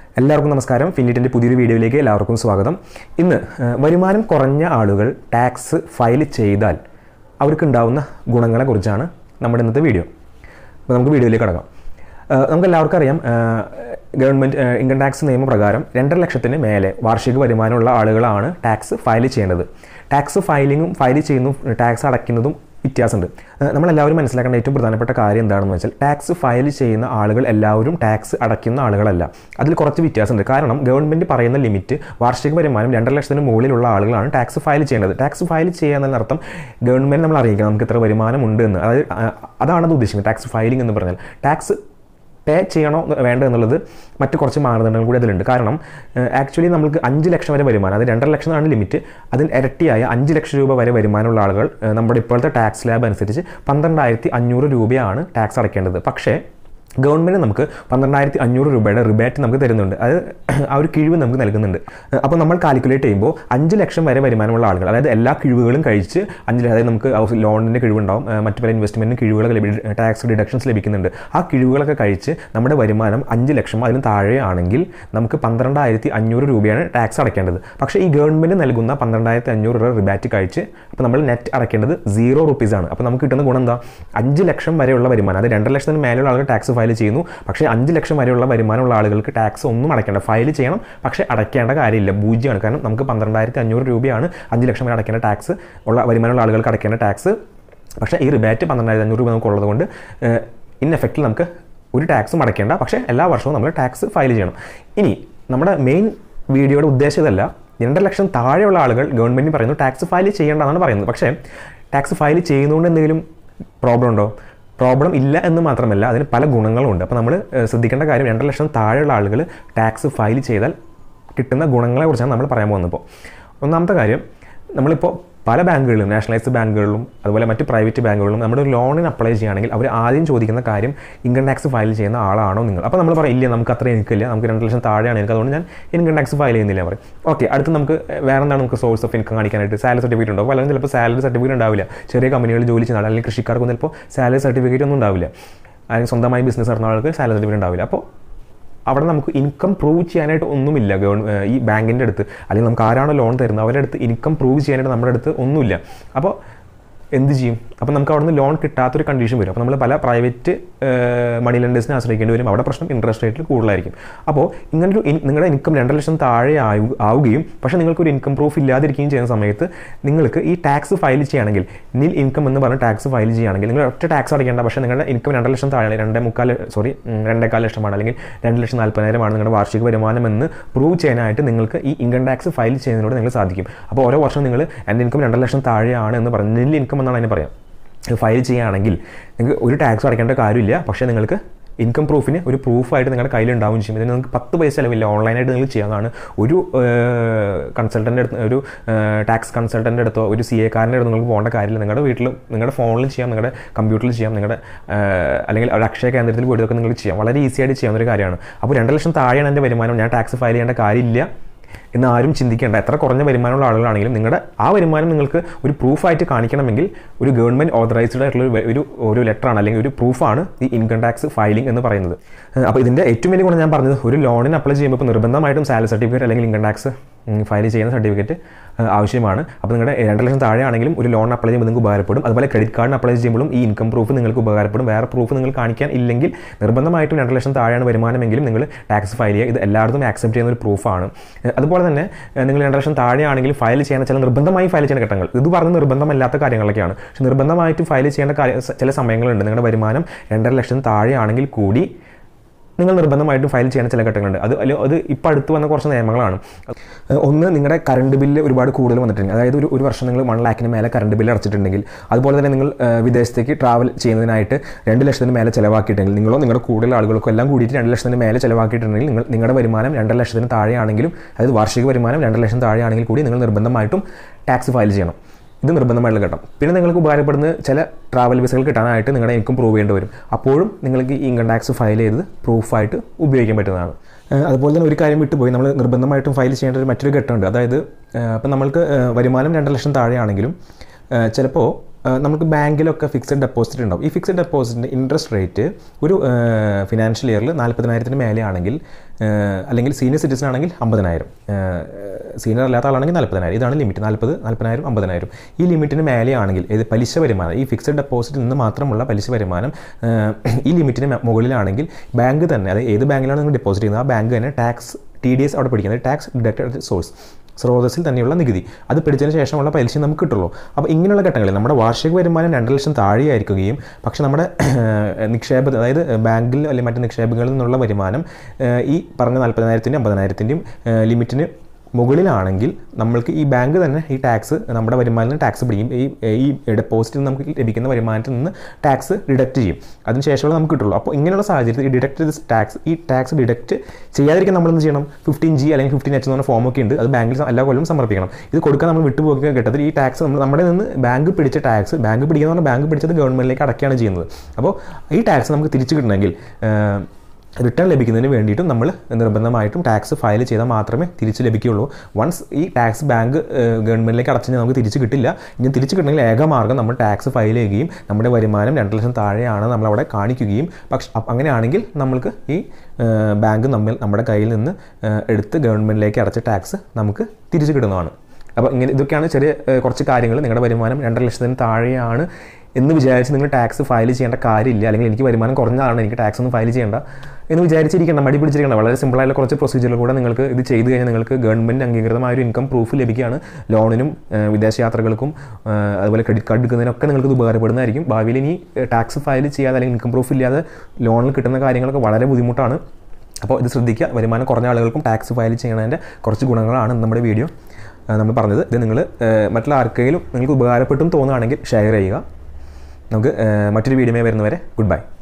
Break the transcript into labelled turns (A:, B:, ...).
A: എല്ലാവർക്കും നമസ്കാരം ഫിന്നിറ്റിൻ്റെ പുതിയൊരു വീഡിയോയിലേക്ക് എല്ലാവർക്കും സ്വാഗതം ഇന്ന് ഏഹ്, വരുമാനം കുറഞ്ഞ ആളുകൾ ടാക്സ് ഫയൽ ചെയ്താൽ അവർക്കുണ്ടാവുന്ന ഗുണങ്ങളെക്കുറിച്ചാണ് നമ്മുടെ ഇന്നത്തെ വീഡിയോ അപ്പോൾ നമുക്ക് വീഡിയോയിലേക്ക് കടക്കാം ഏഹ്, നമുക്ക് എല്ലാവർക്കും അറിയാം ഏഹ്, ഗവൺമെൻറ് ഏഹ്, ഇൻകം ടാക്സ് നിയമപ്രകാരം രണ്ടര ലക്ഷത്തിന് മേലെ വാർഷിക വരുമാനമുള്ള ആളുകളാണ് ടാക്സ് ഫയൽ ചെയ്യേണ്ടത് ടാക്സ് ഫയലിങ്ങും ഫയൽ ചെയ്യുന്നതും ടാക്സ് അടയ്ക്കുന്നതും വ്യത്യാസമുണ്ട് ഏഹ് നമ്മളെല്ലാവരും മനസ്സിലാക്കേണ്ട ഏറ്റവും പ്രധാനപ്പെട്ട കാര്യം എന്താണെന്ന് വെച്ചാൽ ടാക്സ് ഫയൽ ചെയ്യുന്ന ആളുകൾ എല്ലാവരും ടാക്സ് അടയ്ക്കുന്ന ആളുകളല്ല അതിൽ കുറച്ച് വ്യത്യാസമുണ്ട് കാരണം ഗവൺമെൻറ് പറയുന്ന ലിമിറ്റ് വാർഷിക വരുമാനം രണ്ടര ലക്ഷത്തിന് മുകളിലുള്ള ആളുകളാണ് ടാക്സ് ഫയൽ ചെയ്യേണ്ടത് ടാക്സ് ഫയൽ ചെയ്യുക എന്നർത്ഥം ഗവൺമെൻറ് നമ്മൾ അറിയിക്കണം നമുക്ക് ഇത്ര വരുമാനം ഉണ്ട് എന്ന് അതായത് ആ, അതാണ് അത് ഉദ്ദേശിക്കുന്നത് ടാക്സ് ഫയലിംഗ് എന്ന് പറഞ്ഞാൽ ടാക്സ് പേ ചെയ്യണോ വേണ്ടോ എന്നുള്ളത് മറ്റ് കുറച്ച് മാനദണ്ഡങ്ങൾ കൂടി അതിലുണ്ട് കാരണം ആക്ച്വലി നമുക്ക് അഞ്ച് ലക്ഷം വരെ വരുമാനം അത് രണ്ടര ലക്ഷമാണ് ലിമിറ്റ് അതിൽ ഇരട്ടിയായ അഞ്ച് ലക്ഷം രൂപ വരെ വരുമാനമുള്ള ആളുകൾ ഏഹ്, നമ്മുടെ ഇപ്പോഴത്തെ ടാക്സ് ലാബ് അനുസരിച്ച് പന്ത്രണ്ടായിരത്തി അഞ്ഞൂറ് രൂപയാണ് ടാക്സ് അടയ്ക്കേണ്ടത് പക്ഷേ ഗവൺമെൻറ് നമുക്ക് പന്ത്രണ്ടായിരത്തി അഞ്ഞൂറ് രൂപയുടെ റിബേറ്റ് നമുക്ക് തരുന്നുണ്ട് അത് ആ ഒരു കിഴിവ് നമുക്ക് നൽകുന്നുണ്ട് അപ്പോൾ നമ്മൾ കാൽക്കുലേറ്റ് ചെയ്യുമ്പോൾ അഞ്ച് ലക്ഷം വരെ വരുമാനമുള്ള ആളുകൾ അതായത് എല്ലാ കിഴിവുകളും കഴിച്ച് അഞ്ച് അതായത് നമുക്ക് ഹൗസ് ലോണിൻ്റെ കിഴിവുണ്ടാവും ഏഹ് മറ്റു പല ഇൻവെസ്റ്റ്മെൻറ്റിന് കിഴിവുകൾ ലഭി ടാക്സ് ഡിഡക്ഷൻസ് ലഭിക്കുന്നുണ്ട് ആ കിഴിവുകളൊക്കെ കഴിച്ച് നമ്മുടെ വരുമാനം അഞ്ച് ലക്ഷം അതിന് താഴെയാണെങ്കിൽ നമുക്ക് പന്ത്രണ്ടായിരത്തി അഞ്ഞൂറ് രൂപയാണ് ടാക്സ് അടയ്ക്കേണ്ടത് പക്ഷേ ഈ ഗവൺമെൻറ് നൽകുന്ന പന്ത്രണ്ടായിരത്തി അഞ്ഞൂറ് രൂപ റിബാറ്റ് കഴിച്ച് അപ്പോൾ നമ്മൾ നെറ്റ് അടയ്ക്കേണ്ടത് സീറോ റുപ്പീസാണ് അപ്പോൾ നമുക്ക് കിട്ടുന്ന ഗുണം എന്താ അഞ്ച് ലക്ഷം വരെയുള്ള വരുമാനം അത് രണ്ടര ലക്ഷത്തിന് മേലുള്ള ആളുകൾ ടാക്സ് ഫയൽ ചെയ്യുന്നു പക്ഷേ അഞ്ച് ലക്ഷം വരെയുള്ള വരുമാനമുള്ള ആളുകൾക്ക് ടാക്സ് ഒന്നും അടയ്ക്കേണ്ട ഫയൽ ചെയ്യണം പക്ഷേ അടയ്ക്കേണ്ട കാര്യമില്ല പൂജ്യമാണ് കാരണം നമുക്ക് പന്ത്രണ്ടായിരത്തി അഞ്ഞൂറ് രൂപയാണ് അഞ്ച് ലക്ഷം വരെ അടയ്ക്കേണ്ട ടാക്സ് ഉള്ള വരുമാനമുള്ള ആളുകൾക്ക് അടയ്ക്കേണ്ട ടാക്സ് പക്ഷേ ഈ റിബാറ്റ് പന്ത്രണ്ടായിരത്തി അഞ്ഞൂറ് രൂപ നമുക്ക് ഉള്ളത് കൊണ്ട് ഇൻ എഫക്റ്റിൽ നമുക്ക് ഒരു ടാക്സും അടയ്ക്കേണ്ട പക്ഷേ എല്ലാ വർഷവും നമ്മൾ ടാക്സ് ഫയൽ ചെയ്യണം ഇനി നമ്മുടെ മെയിൻ വീഡിയോയുടെ ഉദ്ദേശം ഇതല്ല രണ്ടര ലക്ഷം താഴെയുള്ള ആളുകൾ ഗവൺമെൻറ് പറയുന്നു ടാക്സ് ഫയൽ ചെയ്യേണ്ടതാണ് പറയുന്നത് പക്ഷേ ടാക്സ് ഫയൽ ചെയ്യുന്നതുകൊണ്ട് എന്തെങ്കിലും പ്രോബ്ലം ഉണ്ടോ പ്രോബ്ലം ഇല്ല എന്ന് മാത്രമല്ല അതിന് പല ഗുണങ്ങളും ഉണ്ട് അപ്പോൾ നമ്മൾ ശ്രദ്ധിക്കേണ്ട കാര്യം രണ്ടര ലക്ഷം താഴെയുള്ള ആളുകൾ ടാക്സ് ഫയൽ ചെയ്താൽ കിട്ടുന്ന ഗുണങ്ങളെക്കുറിച്ചാണ് നമ്മൾ പറയാൻ പോകുന്നത് ഇപ്പോൾ ഒന്നാമത്തെ കാര്യം നമ്മളിപ്പോൾ പല ബാങ്കുകളിലും നാഷണലൈസ്ഡ് ബാങ്കുകളിലും അതുപോലെ മറ്റ് പ്രൈവറ്റ് ബാങ്കുകളിലും നമ്മുടെ ഒരു ലോണിന് അപ്ലൈ ചെയ്യുകയാണെങ്കിൽ അവർ ആദ്യം ചോദിക്കുന്ന കാര്യം ഇൻകം ടാക്സ് ഫയൽ ചെയ്യുന്ന ആളാണോ നിങ്ങൾ അപ്പോൾ നമ്മൾ പറയും ഇല്ല നമുക്ക് അത്ര എനിക്കില്ല നമുക്ക് രണ്ട് ലക്ഷം താഴെയാണ് എനിക്ക് അതുകൊണ്ട് ഞാൻ ഇൻകം ടാക്സ് ഫയൽ ചെയ്യുന്നില്ല പറയും ഓക്കെ അടുത്ത് നമുക്ക് വേറെ എന്താണ് നമുക്ക് സോഴ്സ് ഓഫ് ഇൻകം കാണിക്കാനായിട്ട് സാലറി സർട്ടിഫിക്കറ്റ് ഉണ്ടാവും അല്ലെങ്കിൽ ചിലപ്പോൾ സാലറി സർട്ടിഫിക്കറ്റ് ഉണ്ടാവില്ല ചെറിയ കമ്പനികളിൽ ജോലി ചെയ്യുന്ന ആൾ അല്ലെങ്കിൽ കൃഷിക്കാർക്കൊന്നും ചിലപ്പോൾ സാലറി സർട്ടിഫിക്കറ്റ് ഒന്നും ഉണ്ടാവില്ല അല്ലെങ്കിൽ സ്വന്തമായി ബിസിനസ് നടന്ന ആൾക്ക് സാലറി സർട്ടിഫിക്കറ്റ് ഉണ്ടാവില്ല അപ്പോൾ അവിടെ നമുക്ക് ഇൻകം പ്രൂവ് ചെയ്യാനായിട്ട് ഒന്നുമില്ല ഗവൺ ഈ ബാങ്കിൻ്റെ അടുത്ത് അല്ലെങ്കിൽ നമുക്ക് ആരാണോ ലോൺ തരുന്നത് അവരുടെ അടുത്ത് ഇൻകം പ്രൂവ് ചെയ്യാനായിട്ട് നമ്മുടെ അടുത്ത് ഒന്നുമില്ല അപ്പോൾ എന്ത് ചെയ്യും അപ്പോൾ നമുക്ക് അവിടെ നിന്ന് ലോൺ കിട്ടാത്തൊരു കണ്ടീഷൻ വരും അപ്പോൾ നമ്മൾ പല പ്രൈവറ്റ് മണി ലെൻഡേഴ്സിനെ ആശ്രയിക്കേണ്ടി വരും അവിടെ പ്രശ്നം ഇൻട്രസ്റ്റ് റേറ്റിൽ കൂടുതലായിരിക്കും അപ്പോൾ ഇങ്ങനൊരു ഇൻ- നിങ്ങളുടെ ഇൻകം രണ്ടര ലക്ഷം താഴെ ആവു- ആവുകയും പക്ഷേ നിങ്ങൾക്ക് ഒരു ഇൻകം പ്രൂഫ് ഇല്ലാതിരിക്കുകയും ചെയ്യുന്ന സമയത്ത് നിങ്ങൾക്ക് ഈ ടാക്സ് ഫയൽ ചെയ്യുകയാണെങ്കിൽ നിൽ ഇൻകം എന്ന് പറഞ്ഞ് ടാക്സ് ഫയൽ ചെയ്യുകയാണെങ്കിൽ നിങ്ങൾ ഒറ്റ ടാക്സ് അടയ്ക്കേണ്ട പക്ഷേ നിങ്ങളുടെ ഇൻകം രണ്ടര ലക്ഷം താഴെ രണ്ടേ മുക്കാൽ സോറി രണ്ടേക്കാൽ ലക്ഷമാണ് അല്ലെങ്കിൽ രണ്ട് ലക്ഷം നാൽപ്പതിനായിരമാണ് നിങ്ങളുടെ വാർഷിക വരുമാനം എന്ന് പ്രൂവ് ചെയ്യാനായിട്ട് നിങ്ങൾക്ക് ഈ ഇൻകം ടാക്സ് ഫയൽ ചെയ്യുന്നതിലൂടെ നിങ്ങൾ സാധിക്കും അപ്പോൾ ഓരോ വർഷം നിങ്ങൾ എൻ്റെ ഇൻകം രണ്ടര ലക്ഷം താഴെയാണ് എന്ന് പറഞ്ഞ് നിൽ ഇൻകം എന്നാണ് അതിന് പറയാം ഫയൽ ചെയ്യുകയാണെങ്കിൽ നിങ്ങൾക്ക് ഒരു ടാക്സ് അടയ്ക്കേണ്ട കാര്യമില്ല പക്ഷേ നിങ്ങൾക്ക് ഇൻകം പ്രൂഫിന് ഒരു പ്രൂഫായിട്ട് നിങ്ങളുടെ കയ്യിലുണ്ടാവും ചെയ്യും ഇതിന് നിങ്ങൾക്ക് പത്ത് പൈസ ചിലവില്ല ഓൺലൈനായിട്ട് നിങ്ങൾ ചെയ്യാവുന്നതാണ് ഒരു കൺസൾട്ടൻ്റെ അടുത്ത് ഒരു ടാക്സ് കൺസൾട്ടൻ്റെ അടുത്തോ ഒരു സി എക്കാരൻ്റെ അടുത്ത് നിങ്ങൾക്ക് പോകേണ്ട കാര്യമില്ല നിങ്ങളുടെ വീട്ടിൽ നിങ്ങളുടെ ഫോണിൽ ചെയ്യാം നിങ്ങളുടെ കമ്പ്യൂട്ടറിൽ ചെയ്യാം നിങ്ങളുടെ ഏഹ്, അല്ലെങ്കിൽ ഒരു അക്ഷയ കേന്ദ്രത്തിൽ പോയിട്ടൊക്കെ നിങ്ങൾ ചെയ്യാം വളരെ ഈസി ആയിട്ട് ചെയ്യാവുന്ന ഒരു കാര്യമാണ് അപ്പോൾ രണ്ട് ലക്ഷം താഴെയാണ് എൻ്റെ വരുമാനം ഞാൻ ടാക്സ് ഫയൽ ചെയ്യേണ്ട കാര്യമില്ല എന്ന് ആരും ചിന്തിക്കേണ്ട എത്ര കുറഞ്ഞ വരുമാനമുള്ള ആളുകളാണെങ്കിലും നിങ്ങളുടെ ആ വരുമാനം നിങ്ങൾക്ക് ഒരു പ്രൂഫായിട്ട് കാണിക്കണമെങ്കിൽ ഒരു ഗവൺമെൻറ് ഓതറൈസ്ഡ് ആയിട്ടുള്ള ഒരു വെ- ഒരു ഒരു ലെറ്ററാണ് അല്ലെങ്കിൽ ഒരു പ്രൂഫാണ് ഈ ഇൻകം ടാക്സ് ഫയലിംഗ് എന്ന് പറയുന്നത് അപ്പോൾ ഇതിൻ്റെ ഏറ്റവും വലിയ ഗുണം ഞാൻ പറഞ്ഞത് ഒരു ലോണിന് അപ്ലൈ ചെയ്യുമ്പോൾ ഇപ്പോൾ നിർബന്ധമായിട്ടും സാലറി സർട്ടിഫിക്കറ്റ് അല്ലെങ്കിൽ ഇൻകം ടാക്സ് ഫയൽ ചെയ്യുന്ന സർട്ടിഫിക്കറ്റ് ആവശ്യമാണ് അപ്പോൾ നിങ്ങളുടെ രണ്ട് ലക്ഷം താഴെയാണെങ്കിലും ഒരു ലോൺ അപ്ലൈ ചെയ്യുമ്പോൾ നിങ്ങൾക്ക് ഉപകാരപ്പെടും അതുപോലെ ക്രെഡിറ്റ് കാർഡിന് അപ്ലൈ ചെയ്യുമ്പോഴും ഈ ഇൻകം പ്രൂഫ് നിങ്ങൾക്ക് ഉപകാരപ്പെടും വേറെ പ്രൂഫ് നിങ്ങൾ കാണിക്കാൻ ഇല്ലെങ്കിൽ നിർബന്ധമായിട്ടും രണ്ട് ലക്ഷം താഴെയാണ് വരുമാനമെങ്കിലും നിങ്ങൾ ടാക്സ് ഫയൽ ചെയ്യുക ഇത് എല്ലായിടത്തും ആക്സെപ്റ്റ് ചെയ്യുന്ന ഒരു പ്രൂഫാണ് അതുപോലെ തന്നെ ഏഹ്, നിങ്ങൾ രണ്ട് ലക്ഷം താഴെയാണെങ്കിൽ ഫയൽ ചെയ്യുന്ന ചില നിർബന്ധമായി ഫയൽ ചെയ്യുന്ന ഘട്ടങ്ങൾ ഇത് പറഞ്ഞ് നിർബന്ധമല്ലാത്ത കാര്യങ്ങളൊക്കെയാണ് പക്ഷേ നിർബന്ധമായിട്ടും ഫയൽ ചെയ്യേണ്ട കാര്യ ചില സമയങ്ങളുണ്ട് നിങ്ങളുടെ വരുമാനം രണ്ടര ലക്ഷം താഴെയാണെങ്കിൽ കൂടി നിങ്ങൾ നിർബന്ധമായിട്ടും ഫയൽ ചെയ്യുന്ന ചില ഘട്ടങ്ങളുണ്ട് അത് അല്ല അത് ഇപ്പോൾ അടുത്ത് വന്ന കുറച്ച് നിയമങ്ങളാണ് ഏഹ് ഒന്ന് നിങ്ങളുടെ കറണ്ട് ബില്ല് ഒരുപാട് കൂടുതൽ വന്നിട്ടുണ്ട് അതായത് ഒരു ഒരു വർഷം നിങ്ങൾ വൺ ലാക്കിന് മേലെ കറണ്ട് ബില്ല് അടച്ചിട്ടുണ്ടെങ്കിൽ അതുപോലെ തന്നെ നിങ്ങൾ ഏഹ് വിദേശത്തേക്ക് ട്രാവൽ ചെയ്യുന്നതിനായിട്ട് രണ്ട് ലക്ഷത്തിന് മേലെ ചിലവാക്കിയിട്ടുണ്ടെങ്കിൽ നിങ്ങളോ നിങ്ങളുടെ കൂടുതൽ ആളുകൾക്കോ എല്ലാം കൂടിയിട്ട് രണ്ട് ലക്ഷത്തിന് മേലെ ചിലവാക്കിയിട്ടുണ്ടെങ്കിൽ നിങ്ങൾ നിങ്ങളുടെ വരുമാനം രണ്ടര ലക്ഷത്തിന് താഴെയാണെങ്കിലും അതായത് വാർഷിക വരുമാനം രണ്ടര ലക്ഷം താഴെയാണെങ്കിൽ കൂടി നിങ്ങൾ നിർബന്ധമായിട്ടും ടാക്സ് ഫയൽ ചെയ്യണം ഇത് നിർബന്ധമായിട്ടുള്ള ഘട്ടം പിന്നെ നിങ്ങൾക്ക് ഉപകാരപ്പെടുന്ന ചില ട്രാവൽ വിസകൾ കിട്ടാനായിട്ട് നിങ്ങളുടെ ഇൻകം പ്രൂവ് ചെയ്യേണ്ടി വരും അപ്പോഴും നിങ്ങൾക്ക് ഈ ഇൻകം ടാക്സ് ഫയൽ ചെയ്ത് പ്രൂഫായിട്ട് ഉപയോഗിക്കാൻ പറ്റുന്നതാണ് ഏഹ് അതുപോലെ തന്നെ ഒരു കാര്യം വിട്ടുപോയി നമ്മൾ നിർബന്ധമായിട്ടും ഫയൽ ചെയ്യേണ്ട ഒരു മറ്റൊരു ഘട്ടമുണ്ട് അതായത് ഏഹ് ഇപ്പം നമ്മൾക്ക് ഏഹ് വരുമാനം രണ്ട് ലക്ഷം താഴെയാണെങ്കിലും ഏഹ് ചിലപ്പോൾ ആ, നമുക്ക് ബാങ്കിലൊക്കെ ഫിക്സഡ് ഡെപ്പോസിറ്റ് ഉണ്ടാവും ഈ ഫിക്സഡ് ഡെപ്പോസിറ്റിൻ്റെ ഇൻട്രസ്റ്റ് റേറ്റ് ഒരു ഫിനാൻഷ്യൽ ഇയറിൽ നാൽപ്പതിനായിരത്തിന് മേലെ ആണെങ്കിൽ ആ, അല്ലെങ്കിൽ സീനിയർ സിറ്റിസൺ ആണെങ്കിൽ അമ്പതിനായിരം സീനിയർ അല്ലാത്ത ആളാണെങ്കിൽ നാൽപ്പതിനായിരം ഇതാണ് ലിമിറ്റ് നാൽപ്പത് നാൽപ്പതിനായിരം അമ്പതിനായിരം ഈ ലിമിറ്റിന് മേലെ ആണെങ്കിൽ ഇത് പലിശ വരുമാനം ഈ ഫിക്സഡ് ഡെപ്പോസിറ്റിൽ നിന്ന് മാത്രമുള്ള പലിശ വരുമാനം ആ, ഈ ലിമിറ്റിന് മെ- മുകളിലാണെങ്കിൽ ബാങ്ക് തന്നെ അത് ഏത് ബാങ്കിലാണ് നിങ്ങൾ ഡെപ്പോസിറ്റ് ചെയ്യുന്നത് ആ ബാങ്ക് തന്നെ ടാക്സ് ടി ഡി എസ് അവിടെ പിടിക്കുന്നത് ടാക്സ് ഡിഡക്റ്റഡ് സോഴ്സ് സ്രോതസ്സിൽ തന്നെയുള്ള നികുതി അത് പിടിച്ചതിന് ശേഷമുള്ള പലിശ നമുക്ക് കിട്ടുള്ളൂ അപ്പോൾ ഇങ്ങനെയുള്ള ഘട്ടങ്ങളിൽ നമ്മുടെ വാർഷിക വരുമാനം രണ്ട് ലക്ഷം താഴെയായിരിക്കുകയും പക്ഷേ നമ്മുടെ നിക്ഷേപ അതായത് ബാങ്കിൽ അല്ലെങ്കിൽ മറ്റ് നിക്ഷേപങ്ങളിൽ നിന്നുള്ള വരുമാനം ഏഹ്, ഈ പറഞ്ഞ നാൽപ്പതിനായിരത്തിൻ്റെയും അമ്പതിനായിരത്തിൻ്റെയും ലിമിറ്റിന് മുകളിലാണെങ്കിൽ നമ്മൾക്ക് ഈ ബാങ്ക് തന്നെ ഈ ടാക്സ് നമ്മുടെ വരുമാനത്തിൽ നിന്ന് ടാക്സ് പിടിക്കും ഈ ഈ ഡെപ്പോസിറ്റിൽ നിന്ന് നമുക്ക് ലഭിക്കുന്ന വരുമാനത്തിൽ നിന്ന് ടാക്സ് ഡിഡക്റ്റ് ചെയ്യും അതിനുശേഷമുള്ള നമുക്ക് കിട്ടുള്ളൂ അപ്പോൾ ഇങ്ങനെയുള്ള സാഹചര്യത്തിൽ ഈ ഡിഡക്റ്റ് ടാക്സ് ഈ ടാക്സ് ഡിഡക്റ്റ് ചെയ്യാതിരിക്കാൻ നമ്മൾ എന്ത് ചെയ്യണം ഫിഫ്റ്റീൻ ജി അല്ലെങ്കിൽ ഫിഫ്റ്റീൻ എച്ച് എന്ന് പറഞ്ഞ ഫോമൊക്കെ ഉണ്ട് അത് ബാങ്കിൽ എല്ലാ കൊല്ലം സമർപ്പിക്കണം ഇത് കൊടുക്കാൻ നമ്മൾ വിട്ടുപോകുന്ന ഘട്ടത്തിൽ ഈ ടാക്സ് നമ്മൾ നമ്മുടെ നിന്ന് ബാങ്ക് പിടിച്ച ടാക്സ് ബാങ്ക് പിടിക്കുന്ന പറഞ്ഞാൽ ബാങ്ക് പിടിച്ചത് ഗവൺമെൻറ്റിലേക്ക് അടയ്ക്കുകയാണ് ചെയ്യുന്നത് അപ്പോൾ ഈ ടാക്സ് നമുക്ക് തിരിച്ചു കിട്ടണമെങ്കിൽ ഏഹ്, റിട്ടേൺ ലഭിക്കുന്നതിന് വേണ്ടിയിട്ടും നമ്മൾ നിർബന്ധമായിട്ടും ടാക്സ് ഫയൽ ചെയ്താൽ മാത്രമേ തിരിച്ച് ലഭിക്കുകയുള്ളൂ വൺസ് ഈ ടാക്സ് ബാങ്ക് ഗവൺമെൻറ്റിലേക്ക് അടച്ചു കഴിഞ്ഞാൽ നമുക്ക് തിരിച്ച് കിട്ടില്ല ഇനി തിരിച്ച് കിട്ടണമെങ്കിൽ ഏക മാർഗ്ഗം നമ്മൾ ടാക്സ് ഫയൽ ചെയ്യുകയും നമ്മുടെ വരുമാനം രണ്ട് ലക്ഷം താഴെയാണ് നമ്മളവിടെ കാണിക്കുകയും പക്ഷെ അപ്പ- അങ്ങനെയാണെങ്കിൽ നമ്മൾക്ക് ഈ ഏഹ്, ബാങ്ക് നമ്മൾ നമ്മുടെ കയ്യിൽ നിന്ന് ഏഹ്, എടുത്ത് ഗവൺമെൻറ്റിലേക്ക് അടച്ച ടാക്സ് നമുക്ക് തിരിച്ച് കിട്ടുന്നതാണ് അപ്പോൾ ഇങ്ങനെ ഇതൊക്കെയാണ് ചെറിയ ഏഹ്, കുറച്ച് കാര്യങ്ങൾ നിങ്ങളുടെ വരുമാനം രണ്ടര ലക്ഷത്തിന് താഴെയാണ് എന്ന് വിചാരിച്ച് നിങ്ങൾ ടാക്സ് ഫയൽ ചെയ്യേണ്ട കാര്യമില്ല അല്ലെങ്കിൽ എനിക്ക് വരുമാനം കുറഞ്ഞതാണ് എനിക്ക് ടാക്സ് ഒന്നും ഫയൽ ചെയ്യേണ്ട എന്ന് വിചാരിച്ചിരിക്കണം മടി പിടിച്ചിരിക്കണം വളരെ സിമ്പിളായുള്ള കുറച്ച് പ്രൊസീജിയറിൽ കൂടെ നിങ്ങൾക്ക് ഇത് ചെയ്ത് കഴിഞ്ഞാൽ നിങ്ങൾക്ക് ഗവൺമെൻറ് അംഗീകൃതമായ ഒരു ഇൻകം പ്രൂഫ് ലഭിക്കുകയാണ് ലോണിനും ഏഹ്, വിദേശയാത്രകൾക്കും ഏഹ്, അതുപോലെ ക്രെഡിറ്റ് കാർഡ് എടുക്കുന്നതിനൊക്കെ നിങ്ങൾക്ക് ഇത് ഉപകാരപ്പെടുന്നതായിരിക്കും ഭാവിയിൽ ഇനി ടാക്സ് ഫയൽ ചെയ്യാതെ അല്ലെങ്കിൽ ഇൻകം പ്രൂഫ് ഇല്ലാതെ ലോണിൽ കിട്ടുന്ന കാര്യങ്ങളൊക്കെ വളരെ ബുദ്ധിമുട്ടാണ് അപ്പോൾ ഇത് ശ്രദ്ധിക്കുക വരുമാനം കുറഞ്ഞ ആളുകൾക്കും ടാക്സ് ഫയൽ ചെയ്യണതിൻ്റെ കുറച്ച് ഗുണങ്ങളാണ് ഇന്ന് നമ്മുടെ വീഡിയോ ഏഹ്, നമ്മൾ പറഞ്ഞത് ഇത് നിങ്ങൾ മറ്റുള്ള ആർക്കെങ്കിലും നിങ്ങൾക്ക് ഉപകാരപ്പെട്ടും തോന്നുകയാണെങ്കിൽ ഷെയർ ചെയ്യുക നമുക്ക് ഏഹ്, മറ്റൊരു വീഡിയോ വരുന്നവരെ ഗുഡ് ബൈ